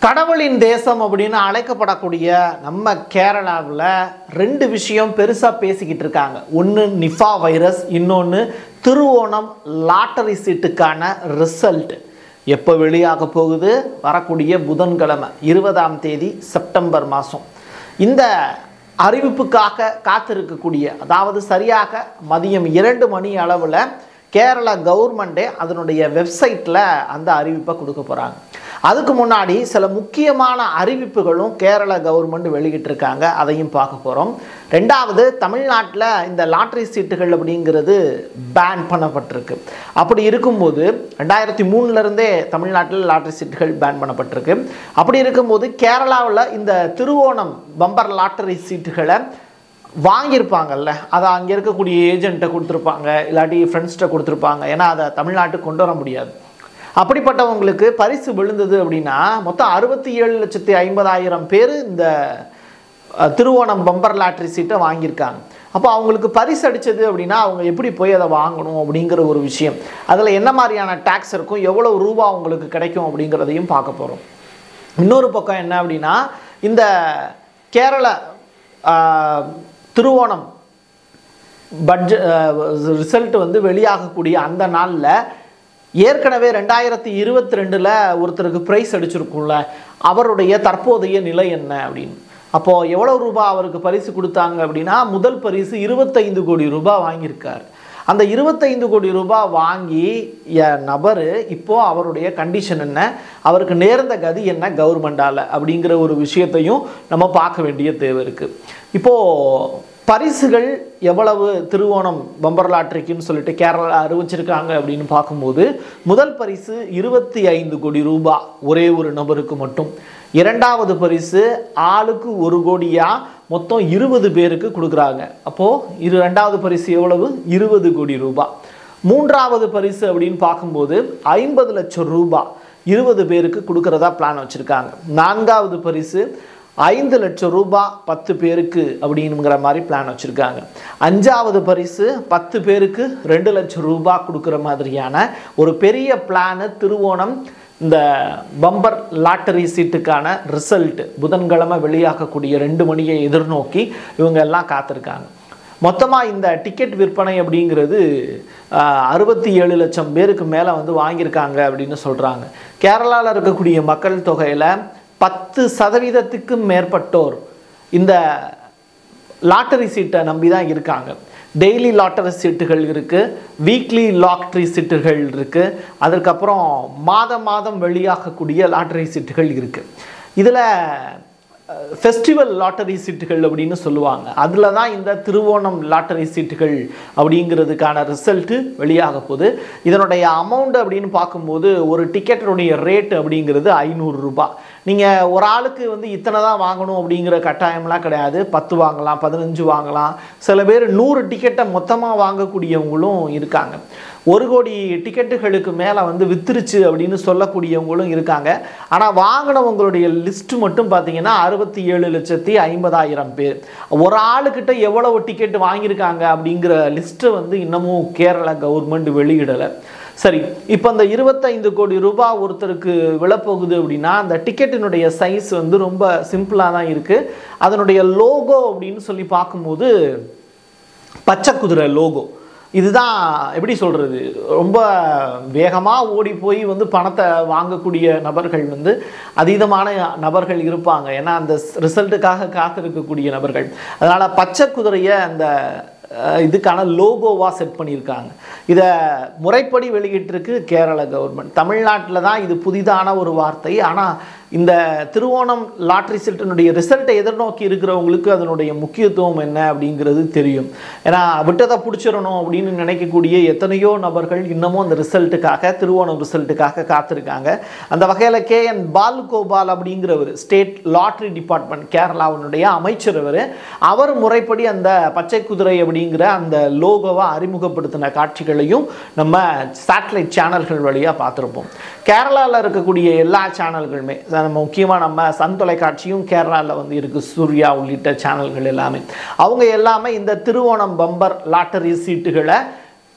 கடவுளின் தேசம் அப்படின்னு அழைக்கப்படக்கூடிய நம்ம கேரளாவில் ரெண்டு விஷயம் பெருசாக பேசிக்கிட்டு இருக்காங்க ஒன்று நிஃபா வைரஸ் இன்னொன்று திருவோணம் லாட்டரி சீட்டுக்கான ரிசல்ட் எப்போ வெளியாக போகுது வரக்கூடிய புதன்கிழமை இருபதாம் தேதி செப்டம்பர் மாதம் இந்த அறிவிப்புக்காக காத்திருக்கக்கூடிய அதாவது சரியாக மதியம் இரண்டு மணி அளவில் கேரள கவர்மெண்ட்டே அதனுடைய வெப்சைட்டில் அந்த அறிவிப்பை கொடுக்க போகிறாங்க அதுக்கு முன்னாடி சில முக்கியமான அறிவிப்புகளும் கேரள கவர்மெண்ட் வெளியிட்டிருக்காங்க அதையும் பார்க்க போகிறோம் ரெண்டாவது தமிழ்நாட்டில் இந்த லாட்ரி சீட்டுகள் அப்படிங்கிறது பேன் பண்ணப்பட்டிருக்கு அப்படி இருக்கும்போது ரெண்டாயிரத்தி மூணுலேருந்தே தமிழ்நாட்டில் லாட்ரி சீட்டுகள் பேன் பண்ணப்பட்டிருக்கு அப்படி இருக்கும்போது கேரளாவில் இந்த திருவோணம் பம்பர் லாட்டரி சீட்டுகளை வாங்கியிருப்பாங்கல்ல அதை அங்கே இருக்கக்கூடிய ஏஜென்ட்டை கொடுத்துருப்பாங்க இல்லாட்டி ஃப்ரெண்ட்ஸ்கிட்ட கொடுத்துருப்பாங்க ஏன்னா அதை தமிழ்நாட்டுக்கு கொண்டு வர முடியாது அப்படிப்பட்டவங்களுக்கு பரிசு விழுந்தது அப்படின்னா மொத்தம் அறுபத்தி ஏழு லட்சத்தி ஐம்பதாயிரம் பேர் இந்த அஹ், திருவோணம் பம்பர் லாட்ரி சீட்டை வாங்கியிருக்காங்க அப்போ அவங்களுக்கு பரிசு அடித்தது அப்படின்னா அவங்க எப்படி போய் அதை வாங்கணும் அப்படிங்கிற ஒரு விஷயம் அதில் என்ன மாதிரியான டேக்ஸ் இருக்கும் எவ்வளோ ரூபா அவங்களுக்கு கிடைக்கும் அப்படிங்கிறதையும் பார்க்க போகிறோம் இன்னொரு பக்கம் என்ன அப்படின்னா இந்த கேரள ஆஹ், திருவோணம் பட்ஜெட் ரிசல்ட் வந்து வெளியாகக்கூடிய அந்த நாளில் ஏற்கனவே ரெண்டாயிரத்தி இருபத்தி ரெண்டில் ஒருத்தருக்கு ப்ரைஸ் அடிச்சிருக்கும்ல அவருடைய தற்போதைய நிலை என்ன அப்படின்னு அப்போது எவ்வளோ ரூபாய் அவருக்கு பரிசு கொடுத்தாங்க அப்படின்னா முதல் பரிசு இருபத்தைந்து கோடி ரூபாய் வாங்கியிருக்கார் அந்த இருபத்தைந்து கோடி ரூபாய் வாங்கி நபர் இப்போ அவருடைய கண்டிஷன் என்ன அவருக்கு நேர்ந்த கதி என்ன கவர்மெண்டால் அப்படிங்கிற ஒரு விஷயத்தையும் நம்ம பார்க்க வேண்டிய தேவை இருக்குது இப்போது பரிசுகள் எவ்வளவு திருவோணம் பம்பர் லாட்ரிக்குன்னு சொல்லிட்டு கேரளா அறிவிச்சிருக்காங்க அப்படின்னு பார்க்கும்போது முதல் பரிசு இருபத்தி ஐந்து கோடி ரூபாய் ஒரே ஒரு நபருக்கு மட்டும் இரண்டாவது பரிசு ஆளுக்கு ஒரு கோடியா மொத்தம் இருபது பேருக்கு கொடுக்குறாங்க அப்போது இரு ரெண்டாவது பரிசு எவ்வளவு இருபது கோடி ரூபாய் மூன்றாவது பரிசு அப்படின்னு பார்க்கும்போது ஐம்பது லட்சம் ரூபாய் இருபது பேருக்கு கொடுக்கறதா பிளான் வச்சுருக்காங்க நான்காவது பரிசு ஐந்து லட்சம் ரூபாய் பத்து பேருக்கு அப்படிங்கிற மாதிரி பிளான் வச்சுருக்காங்க அஞ்சாவது பரிசு பத்து பேருக்கு ரெண்டு லட்சம் ரூபாய் கொடுக்குற மாதிரியான ஒரு பெரிய பிளானு திருவோணம் இந்த பம்பர் லாட்டரி சீட்டுக்கான ரிசல்ட் புதன்கிழமை வெளியாகக்கூடிய ரெண்டு மணியை எதிர்நோக்கி இவங்க எல்லாம் காத்திருக்காங்க மொத்தமாக இந்த டிக்கெட் விற்பனை அப்படிங்கிறது அறுபத்தி ஏழு லட்சம் பேருக்கு மேலே வந்து வாங்கியிருக்காங்க அப்படின்னு சொல்கிறாங்க கேரளாவில் இருக்கக்கூடிய மக்கள் தொகையில் பத்து சதவீதத்துக்கும் மேற்பட்டோர் இந்த லாட்டரி சீட்டை நம்பி தான் இருக்காங்க டெய்லி லாட்டரி சீட்டுகள் இருக்குது வீக்லி லாட்டரி சீட்டுகள் இருக்குது அதற்கப்புறம் மாதம் மாதம் வெளியாகக்கூடிய லாட்டரி சீட்டுகள் இருக்குது இதில் ஃபெஸ்டிவல் லாட்டரி சீட்டுகள் அப்படின்னு சொல்லுவாங்க அதில் தான் இந்த திருவோணம் லாட்டரி சீட்டுகள் அப்படிங்கிறதுக்கான ரிசல்ட்டு வெளியாக போகுது இதனுடைய அமௌண்ட் அப்படின்னு பார்க்கும்போது ஒரு டிக்கெட்டினுடைய ரேட் அப்படிங்கிறது ஐநூறு ரூபாய் நீங்கள் ஒரு ஆளுக்கு வந்து இத்தனை தான் வாங்கணும் அப்படிங்கிற கட்டாயம்லாம் கிடையாது பத்து வாங்கலாம் பதினஞ்சு வாங்கலாம் சில பேர் நூறு டிக்கெட்டை மொத்தமாக வாங்கக்கூடியவங்களும் இருக்காங்க ஒரு கோடி டிக்கெட்டுகளுக்கு மேலே வந்து வித்துருச்சு அப்படின்னு சொல்லக்கூடியவங்களும் இருக்காங்க ஆனால் வாங்கினவங்களுடைய லிஸ்ட்டு மட்டும் பார்த்தீங்கன்னா அறுபத்தி ஏழு லட்சத்தி ஐம்பதாயிரம் பேர் ஒரு ஆளுக்கிட்ட எவ்வளவு டிக்கெட் வாங்கியிருக்காங்க அப்படிங்கிற லிஸ்ட்டை வந்து இன்னமும் கேரள கவர்மெண்ட் வெளியிடலை சரி இப்போ அந்த இருபத்தைந்து கோடி ரூபாய் ஒருத்தருக்கு விழப்போகுது அப்படின்னா அந்த டிக்கெட்டினுடைய சைஸ் வந்து ரொம்ப சிம்பிளாக தான் இருக்குது அதனுடைய லோகோ அப்படின்னு சொல்லி பார்க்கும்போது பச்சை குதிரை லோகோ இதுதான் எப்படி சொல்கிறது ரொம்ப வேகமாக ஓடி போய் வந்து பணத்தை வாங்கக்கூடிய நபர்கள் வந்து அதீதமான நபர்கள் இருப்பாங்க ஏன்னா அந்த ரிசல்ட்டுக்காக காத்திருக்கக்கூடிய நபர்கள் அதனால் பச்சை குதிரையை அந்த அஹ், இதுக்கான லோகோவாக செட் பண்ணியிருக்காங்க இதை முறைப்படி வெளியிட்டிருக்கு கேரள கவர்மெண்ட் தமிழ்நாட்டில் தான் இது புதிதான ஒரு வார்த்தை ஆனால் இந்த திருவோணம் லாட்ரி சீட்டினுடைய ரிசல்ட்டை எதிர்நோக்கி இருக்கிறவங்களுக்கு அதனுடைய முக்கியத்துவம் என்ன அப்படிங்கிறது தெரியும் ஏன்னா விட்டதை பிடிச்சிடணும் அப்படின்னு நினைக்கக்கூடிய எத்தனையோ நபர்கள் இன்னமும் அந்த ரிசல்ட்டுக்காக திருவோணம் ரிசல்ட்டுக்காக காத்திருக்காங்க அந்த வகையில் கே என் பாலுகோபால் அப்படிங்கிறவர் ஸ்டேட் லாட்ரி டிபார்ட்மெண்ட் கேரளாவினுடைய அமைச்சர் அவர் அவர் முறைப்படி அந்த பச்சை குதிரை அப்படிங்கிற அந்த லோகோவை அறிமுகப்படுத்தின காட்சிகளையும் நம்ம சேட்டலைட் சேனல்கள் வழியாக பார்த்துருப்போம் கேரளாவில் இருக்கக்கூடிய எல்லா சேனல்களுமே நம்ம முக்கியமாக நம்ம சன் தொலைக்காட்சியும் கேரளாவில் வந்து இருக்குது சூர்யா உள்ளிட்ட சேனல்கள் எல்லாமே அவங்க எல்லாமே இந்த திருவோணம் பம்பர் லாட்டரி சீட்டுகளை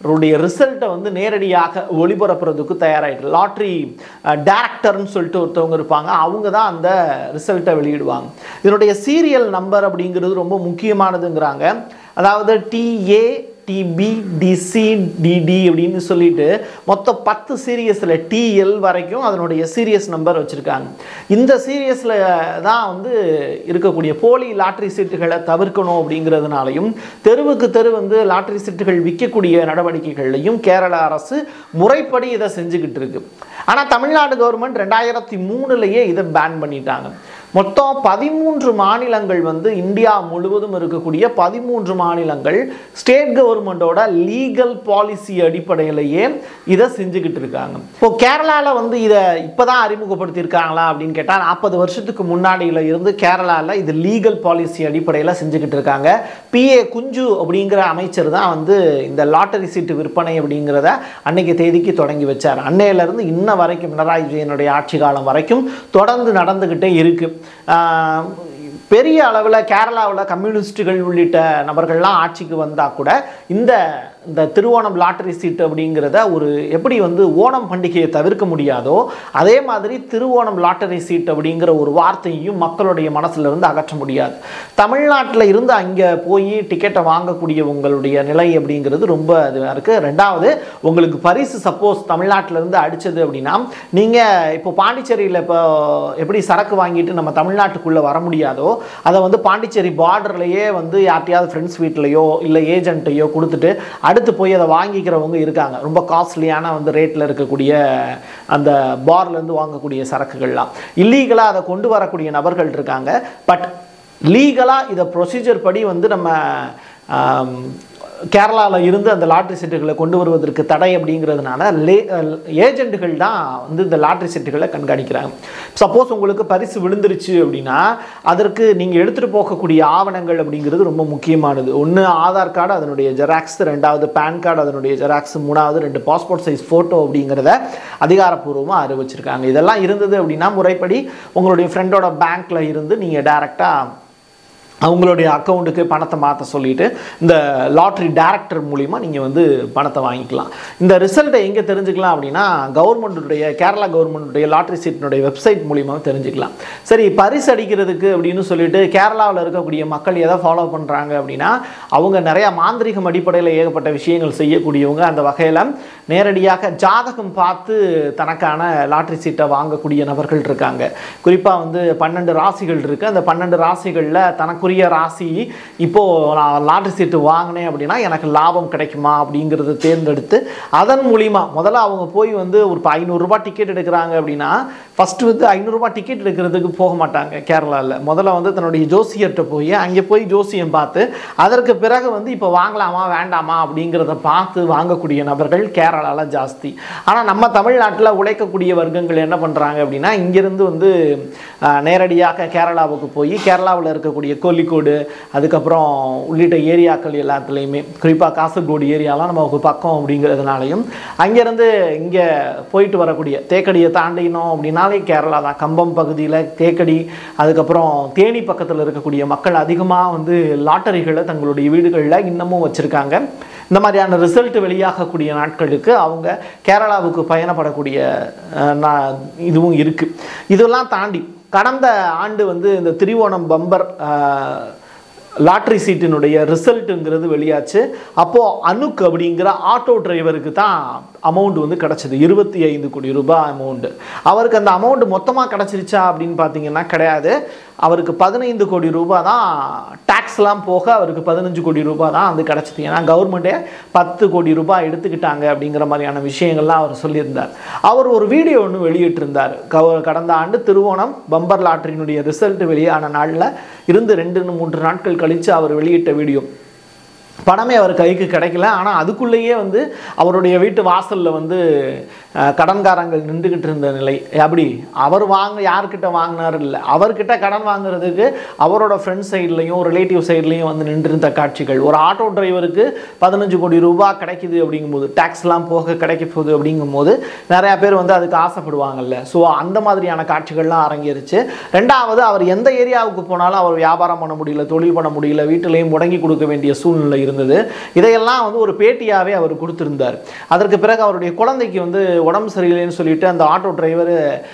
உடைய ரிசல்ட்டை வந்து நேரடியாக ஒளிபரப்புறதுக்கு தயாராகிட்டு லாட்ரி டேரக்டர்னு சொல்லிட்டு ஒருத்தவங்க இருப்பாங்க அவங்க தான் அந்த ரிசல்ட்டை வெளியிடுவாங்க இதனுடைய சீரியல் நம்பர் அப்படிங்கிறது ரொம்ப முக்கியமானதுங்கிறாங்க அதாவது டிஏ டிபி டிசி டிடி அப்படின்னு சொல்லிட்டு மொத்தம் பத்து சீரியஸில் டிஎல் வரைக்கும் அதனுடைய சீரியஸ் நம்பர் வச்சுருக்காங்க இந்த சீரியஸில் தான் வந்து இருக்கக்கூடிய போலி லாட்ரி சீட்டுகளை தவிர்க்கணும் அப்படிங்கிறதுனாலையும் தெருவுக்கு தெரு வந்து லாட்ரி சீட்டுகள் விற்கக்கூடிய நடவடிக்கைகள்லையும் கேரள அரசு முறைப்படி இதை செஞ்சுக்கிட்டு இருக்கு ஆனால் தமிழ்நாடு கவர்மெண்ட் ரெண்டாயிரத்தி மூணுலேயே இதை பேன் பண்ணிட்டாங்க மொத்தம் பதிமூன்று மாநிலங்கள் வந்து இந்தியா முழுவதும் இருக்கக்கூடிய பதிமூன்று மாநிலங்கள் ஸ்டேட் கவர்மெண்ட்டோட லீகல் பாலிசி அடிப்படையிலேயே இதை செஞ்சுக்கிட்டு இருக்காங்க இப்போ கேரளாவில் வந்து இதை இப்போ தான் அறிமுகப்படுத்தியிருக்காங்களா அப்படின்னு கேட்டால் நாற்பது வருஷத்துக்கு முன்னாடியில் இருந்து கேரளாவில் இது லீகல் பாலிசி அடிப்படையில் செஞ்சுக்கிட்டு இருக்காங்க பிஏ குஞ்சு அப்படிங்கிற அமைச்சர் தான் வந்து இந்த லாட்டரி சீட்டு விற்பனை அப்படிங்கிறத அன்னைக்கு தேதிக்கு தொடங்கி வச்சார் அன்னையிலேருந்து இன்ன வரைக்கும் பினராயி விஜயனுடைய ஆட்சி காலம் வரைக்கும் தொடர்ந்து நடந்துக்கிட்டே இருக்கு ஆஹ் பெரிய அளவில் கேரளாவில் கம்யூனிஸ்டுகள் உள்ளிட்ட நபர்கள்லாம் ஆட்சிக்கு வந்தால் கூட இந்த இந்த திருவோணம் லாட்டரி சீட்டு அப்படிங்கிறத ஒரு எப்படி வந்து ஓணம் பண்டிகையை தவிர்க்க முடியாதோ அதே மாதிரி திருவோணம் லாட்டரி சீட் அப்படிங்கிற ஒரு வார்த்தையும் மக்களுடைய மனசுல இருந்து அகற்ற முடியாது தமிழ்நாட்டில் இருந்து அங்கே போய் டிக்கெட்டை வாங்கக்கூடிய உங்களுடைய நிலை அப்படிங்கிறது ரொம்ப இதுவாக இருக்குது ரெண்டாவது உங்களுக்கு பரிசு சப்போஸ் தமிழ்நாட்டில் இருந்து அடிச்சது அப்படின்னா நீங்கள் இப்போ பாண்டிச்சேரியில் இப்போ எப்படி சரக்கு வாங்கிட்டு நம்ம தமிழ்நாட்டுக்குள்ளே வர முடியாதோ அதை வந்து பாண்டிச்சேரி பார்டர்லையே வந்து யார்ட்டையாவது ஃப்ரெண்ட்ஸ் வீட்லேயோ இல்லை ஏஜென்ட்டையோ கொடுத்துட்டு அடுத்து போய் அதை வாங்கிக்கிறவங்க இருக்காங்க ரொம்ப காஸ்ட்லியான வந்து ரேட்டில் இருக்கக்கூடிய அந்த பார்லேருந்து வாங்கக்கூடிய சரக்குகள்லாம் இல்லீகலாக அதை கொண்டு வரக்கூடிய நபர்கள் இருக்காங்க பட் லீகலாக இதை ப்ரொசீஜர் படி வந்து நம்ம ஆம், கேரளாவில் இருந்து அந்த லாட்ரி சீட்டுகளை கொண்டு வருவதற்கு தடை அப்படிங்கிறதுனால லே ஏஜென்ட்டுகள் தான் வந்து இந்த லாட்ரி சீட்டுகளை கண்காணிக்கிறாங்க சப்போஸ் உங்களுக்கு பரிசு விழுந்துருச்சு அப்படின்னா அதற்கு நீங்கள் எடுத்துகிட்டு போகக்கூடிய ஆவணங்கள் அப்படிங்கிறது ரொம்ப முக்கியமானது ஒன்று ஆதார் கார்டு அதனுடைய ஜெராக்ஸ் ரெண்டாவது பேன் கார்டு அதனுடைய ஜெராக்ஸ் மூணாவது ரெண்டு பாஸ்போர்ட் சைஸ் ஃபோட்டோ அப்படிங்கிறத அதிகாரப்பூர்வமாக அறிவிச்சிருக்காங்க இதெல்லாம் இருந்தது அப்படின்னா முறைப்படி உங்களுடைய ஃப்ரெண்டோட பேங்க்கில் இருந்து நீங்கள் டேரெக்டாக அவங்களுடைய அக்கௌண்ட்டுக்கு பணத்தை மாற்ற சொல்லிட்டு இந்த லாட்ரி டைரக்டர் மூலிமா நீங்கள் வந்து பணத்தை வாங்கிக்கலாம் இந்த ரிசல்ட்டை எங்கே தெரிஞ்சுக்கலாம் அப்படின்னா கவர்மெண்ட்டுடைய கேரளா கவர்மெண்ட்டுடைய லாட்ரி சீட்டினுடைய வெப்சைட் மூலிமா தெரிஞ்சுக்கலாம் சரி பரிசு அடிக்கிறதுக்கு அப்படின்னு சொல்லிட்டு கேரளாவில் இருக்கக்கூடிய மக்கள் எதை ஃபாலோ பண்ணுறாங்க அப்படின்னா அவங்க நிறையா மாந்திரிகம் அடிப்படையில் ஏகப்பட்ட விஷயங்கள் செய்யக்கூடியவங்க அந்த வகையில் நேரடியாக ஜாதகம் பார்த்து தனக்கான லாட்ரி சீட்டை வாங்கக்கூடிய நபர்கள் இருக்காங்க குறிப்பாக வந்து பன்னெண்டு ராசிகள் இருக்குது அந்த பன்னெண்டு ராசிகளில் தனக்குரிய ராசி இப்போது நான் லாட்ரி சீட்டு வாங்கினேன் அப்படின்னா எனக்கு லாபம் கிடைக்குமா அப்படிங்கிறத தேர்ந்தெடுத்து அதன் மூலிமா முதல்ல அவங்க போய் வந்து ஒரு இப்போ ஐநூறுரூபா டிக்கெட் எடுக்கிறாங்க அப்படின்னா ஃபஸ்ட்டு வந்து ஐநூறுரூபா டிக்கெட் எடுக்கிறதுக்கு போக மாட்டாங்க கேரளாவில் முதல்ல வந்து தன்னுடைய ஜோசியர்கிட்ட போய் அங்கே போய் ஜோசியம் பார்த்து அதற்கு பிறகு வந்து இப்போ வாங்கலாமா வேண்டாமா அப்படிங்கிறத பார்த்து வாங்கக்கூடிய நபர்கள் கேரளாவில் ஜாஸ்தி ஆனால் நம்ம தமிழ்நாட்டில் உழைக்கக்கூடிய வர்க்கங்கள் என்ன பண்ணுறாங்க அப்படின்னா இங்கேருந்து வந்து ஆஹ், நேரடியாக கேரளாவுக்கு போய் கேரளாவில் இருக்கக்கூடிய கோழிக்கோடு அதுக்கப்புறம் உள்ளிட்ட ஏரியாக்கள் எல்லாத்துலேயுமே குறிப்பாக காசர்கோடு ஏரியாலாம் நமக்கு பக்கம் அப்படிங்கிறதுனாலையும் அங்கேருந்து இங்கே போயிட்டு வரக்கூடிய தேக்கடியை தாண்டினோம் அப்படின்னாலே கேரளா தான் கம்பம் பகுதியில் தேக்கடி அதுக்கப்புறம் தேனி பக்கத்தில் இருக்கக்கூடிய மக்கள் அதிகமாக வந்து லாட்டரிகளை தங்களுடைய வீடுகளில் இன்னமும் வச்சுருக்காங்க இந்த மாதிரியான ரிசல்ட் வெளியாகக்கூடிய நாட்களுக்கு அவங்க கேரளாவுக்கு பயணப்படக்கூடிய அஹ், நா- இதுவும் இருக்குது இதெல்லாம் தாண்டி கடந்த ஆண்டு வந்து இந்த திரிவோணம் பம்பர் அஹ், லாட்ரி சீட்டினுடைய ரிசல்ட்டுங்கிறது வெளியாச்சு அப்போது அனுக் அப்படிங்கிற ஆட்டோ டிரைவருக்கு தான் அமௌண்ட் வந்து கிடச்சிது இருபத்தி ஐந்து கோடி ரூபாய் அமௌண்ட்டு அவருக்கு அந்த அமௌண்ட் மொத்தமாக கிடச்சிருச்சா அப்படின்னு பார்த்தீங்கன்னா கிடையாது அவருக்கு பதினைந்து கோடி ரூபாய் தான் டேக்ஸ்லாம் போக அவருக்கு பதினஞ்சு கோடி ரூபாய் தான் வந்து கிடச்சிது ஏன்னா கவர்மெண்ட்டே பத்து கோடி ரூபாய் எடுத்துக்கிட்டாங்க அப்படிங்கிற மாதிரியான விஷயங்கள்லாம் அவர் சொல்லியிருந்தார் அவர் ஒரு வீடியோ ஒன்று வெளியிட்டிருந்தார் கவ கடந்த ஆண்டு திருவோணம் பம்பர் லாட்டரியினுடைய ரிசல்ட் வெளியான நாளில் இருந்து ரெண்டு மூன்று நாட்கள் கழித்து அவர் வெளியிட்ட வீடியோ பணமே அவர் கைக்கு கிடைக்கல ஆனால் அதுக்குள்ளேயே வந்து அவருடைய வீட்டு வாசலில் வந்து அஹ், கடன்காரங்கள் நின்றுக்கிட்டு இருந்த நிலை அப்படி அவர் வாங்க யார்கிட்ட வாங்கினார் இல்லை அவர்கிட்ட கடன் வாங்குறதுக்கு அவரோட ஃப்ரெண்ட் சைட்லேயும் ரிலேட்டிவ் சைட்லேயும் வந்து நின்றிருந்த காட்சிகள் ஒரு ஆட்டோ டிரைவருக்கு பதினஞ்சு கோடி ரூபாய் கிடைக்குது அப்படிங்கும்போது டேக்ஸ்லாம் போக கிடைக்க போகுது அப்படிங்கும்போது நிறையா பேர் வந்து அதுக்கு ஆசைப்படுவாங்கல்ல ஸோ அந்த மாதிரியான காட்சிகள்லாம் அரங்கேறிச்சு ரெண்டாவது அவர் எந்த ஏரியாவுக்கு போனாலும் அவர் வியாபாரம் பண்ண முடியல தொழில் பண்ண முடியல வீட்டிலையும் முடங்கி கொடுக்க வேண்டிய சூழ்நிலை இருந்தது இதையெல்லாம் வந்து ஒரு பேட்டியாகவே அவர் கொடுத்திருந்தார் அதற்கு பிறகு அவருடைய குழந்தைக்கு வந்து உடம்பு சரியில்லைன்னு சொல்லிட்டு அந்த ஆட்டோ டிரைவர்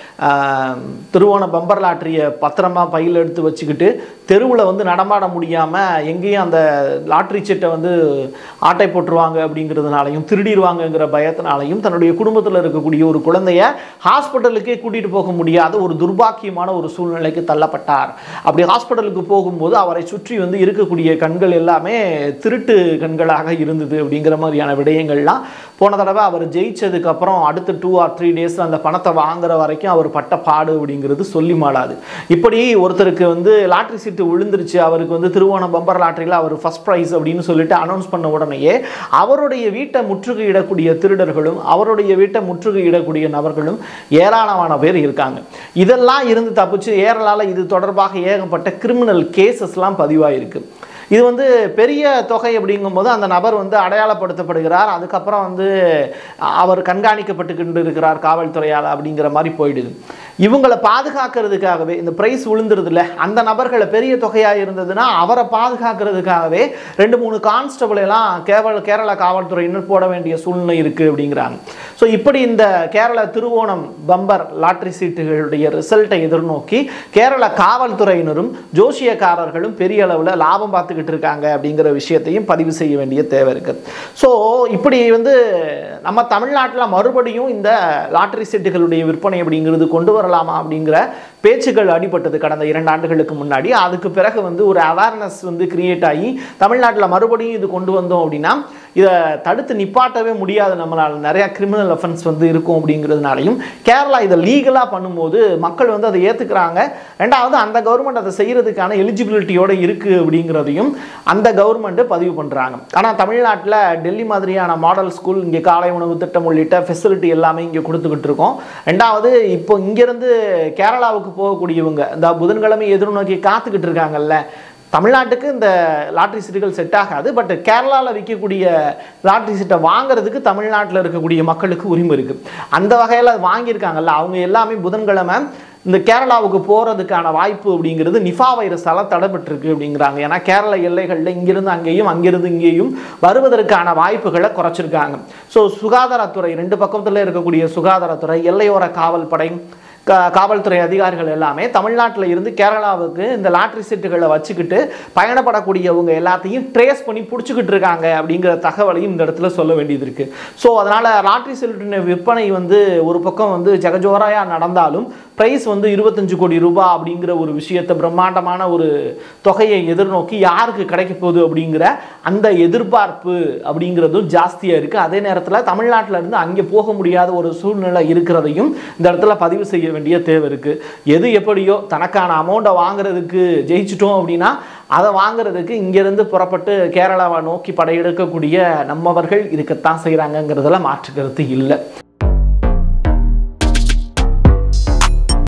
திருவோண பம்பர் லாட்டரியை பத்திரமா பையில் எடுத்து வச்சுக்கிட்டு தெருவில் வந்து நடமாட முடியாமல் எங்கேயும் அந்த லாட்ரி சீட்டை வந்து ஆட்டை போட்டுருவாங்க அப்படிங்கிறதுனாலையும் திருடிடுவாங்கங்கிற பயத்தினாலையும் தன்னுடைய குடும்பத்தில் இருக்கக்கூடிய ஒரு குழந்தைய ஹாஸ்பிட்டலுக்கே கூட்டிகிட்டு போக முடியாத ஒரு துர்பாக்கியமான ஒரு சூழ்நிலைக்கு தள்ளப்பட்டார் அப்படி ஹாஸ்பிட்டலுக்கு போகும்போது அவரை சுற்றி வந்து இருக்கக்கூடிய கண்கள் எல்லாமே திருட்டு கண்களாக இருந்தது அப்படிங்கிற மாதிரியான விடயங்கள்லாம் போன தடவை அவர் ஜெயிச்சதுக்கு அப்புறம் அடுத்த டூ ஆர் த்ரீ டேஸ் அந்த பணத்தை வாங்குற வரைக்கும் அவர் பட்ட பாடு அப்படிங்கிறது சொல்லி மாடாது இப்படி ஒருத்தருக்கு வந்து லாட்ரி சீட்டு விழுந்துருச்சு அவருக்கு வந்து திருவோணம் பம்பர் லாட்டரியில் அவர் ஃபர்ஸ்ட் ப்ரைஸ் அப்படின்னு சொல்லிட்டு அனௌன்ஸ் பண்ண உடனேயே அவருடைய வீட்டை முற்றுகையிடக்கூடிய திருடர்களும் அவருடைய வீட்டை முற்றுகையிடக்கூடிய நபர்களும் ஏராளமான பேர் இருக்காங்க இதெல்லாம் இருந்து தப்பிச்சு ஏரலால் இது தொடர்பாக ஏகப்பட்ட கிரிமினல் கேசஸ்லாம் பதிவாயிருக்கு இது வந்து பெரிய தொகை அப்படிங்கும்போது அந்த நபர் வந்து அடையாளப்படுத்தப்படுகிறார் அதுக்கப்புறம் வந்து அவர் கண்காணிக்கப்பட்டுக்கிட்டு இருக்கிறார் காவல்துறையால் அப்படிங்கிற மாதிரி போயிடுது இவங்களை பாதுகாக்கிறதுக்காகவே இந்த பிரைஸ் விழுந்துருதுல அந்த நபர்களை பெரிய தொகையாக இருந்ததுன்னா அவரை பாதுகாக்கிறதுக்காகவே ரெண்டு மூணு கான்ஸ்டபிள் எல்லாம் கேவல கேரள காவல்துறையினர் போட வேண்டிய சூழ்நிலை இருக்குது அப்படிங்கிறாங்க ஸோ இப்படி இந்த கேரள திருவோணம் பம்பர் லாட்ரி சீட்டுகளுடைய ரிசல்ட்டை எதிர்நோக்கி கேரள காவல்துறையினரும் ஜோசியக்காரர்களும் பெரிய அளவில் லாபம் பார்த்துக்கிட்டு இருக்காங்க அப்படிங்கிற விஷயத்தையும் பதிவு செய்ய வேண்டிய தேவை இருக்குது ஸோ இப்படி வந்து நம்ம தமிழ்நாட்டில் மறுபடியும் இந்த லாட்ரி சீட்டுகளுடைய விற்பனை அப்படிங்கிறது கொண்டு வரலாமா அப்படிங்கிற பேச்சுக்கள் அடிபட்டது கடந்த இரண்டு ஆண்டுகளுக்கு முன்னாடி அதுக்கு பிறகு வந்து ஒரு அவேர்னஸ் வந்து கிரியேட் ஆகி தமிழ்நாட்டில் மறுபடியும் இது கொண்டு வந்தோம் அப்படின்னா இதை தடுத்து நிப்பாட்டவே முடியாது நம்மளால் நிறையா கிரிமினல் அஃபென்ஸ் வந்து இருக்கும் அப்படிங்கிறதுனாலையும் கேரளா இதை லீகலாக பண்ணும்போது மக்கள் வந்து அதை ஏற்றுக்கிறாங்க ரெண்டாவது அந்த கவர்மெண்ட் அதை செய்கிறதுக்கான எலிஜிபிலிட்டியோடு இருக்குது அப்படிங்கிறதையும் அந்த கவர்மெண்ட்டு பதிவு பண்ணுறாங்க ஆனால் தமிழ்நாட்டில் டெல்லி மாதிரியான மாடல் ஸ்கூல் இங்கே காலை உணவு திட்டம் உள்ளிட்ட ஃபெசிலிட்டி எல்லாமே இங்கே கொடுத்துக்கிட்டு இருக்கோம் ரெண்டாவது இப்போ இங்கேருந்து கேரளாவுக்கு போகக்கூடியவங்க இந்த புதன்கிழமை எதிர்நோக்கி காத்துக்கிட்டு இருக்காங்கல்ல தமிழ்நாட்டுக்கு இந்த லாட்ரி சீட்டுகள் செட் ஆகாது பட் கேரளாவில் விற்கக்கூடிய லாட்ரி சீட்டை வாங்குறதுக்கு தமிழ்நாட்டில் இருக்கக்கூடிய மக்களுக்கு உரிமை இருக்குது அந்த வகையில் அது வாங்கியிருக்காங்கல்ல அவங்க எல்லாமே புதன்கிழமை இந்த கேரளாவுக்கு போகிறதுக்கான வாய்ப்பு அப்படிங்கிறது நிஃபா வைரஸால் தடைபட்டிருக்கு அப்படிங்கிறாங்க ஏன்னா கேரள எல்லைகளில் இங்கிருந்து அங்கேயும் அங்கிருந்து இங்கேயும் வருவதற்கான வாய்ப்புகளை குறைச்சிருக்காங்க ஸோ சுகாதாரத்துறை ரெண்டு பக்கத்தில் இருக்கக்கூடிய சுகாதாரத்துறை எல்லையோர காவல் படை கா காவல்துறை அதிகாரிகள் எல்லாமே தமிழ்நாட்டில் இருந்து கேரளாவுக்கு இந்த லாட்ரி சீட்டுகளை வச்சுக்கிட்டு பயணப்படக்கூடியவங்க எல்லாத்தையும் ட்ரேஸ் பண்ணி பிடிச்சிக்கிட்டு இருக்காங்க அப்படிங்கிற தகவலையும் இந்த இடத்துல சொல்ல வேண்டியது இருக்குது ஸோ அதனால் லாட்ரி சீட்டு விற்பனை வந்து ஒரு பக்கம் வந்து ஜெகஜோராயாக நடந்தாலும் ப்ரைஸ் வந்து இருபத்தஞ்சு கோடி ரூபாய் அப்படிங்கிற ஒரு விஷயத்தை பிரம்மாண்டமான ஒரு தொகையை எதிர்நோக்கி யாருக்கு கிடைக்க போகுது அப்படிங்கிற அந்த எதிர்பார்ப்பு அப்படிங்கிறதும் ஜாஸ்தியாக இருக்குது அதே நேரத்தில் தமிழ்நாட்டில் இருந்து அங்கே போக முடியாத ஒரு சூழ்நிலை இருக்கிறதையும் இந்த இடத்துல பதிவு செய்ய வேண்டிய தேவை இருக்குது எது எப்படியோ தனக்கான அமௌண்ட்டை வாங்குறதுக்கு ஜெயிச்சிட்டோம் அப்படின்னா அதை வாங்குறதுக்கு இங்கேருந்து புறப்பட்டு கேரளாவை நோக்கி படையெடுக்கக்கூடிய நம்மவர்கள் இருக்கத்தான் செய்கிறாங்கங்கிறதுல மாற்று கருத்து இல்லை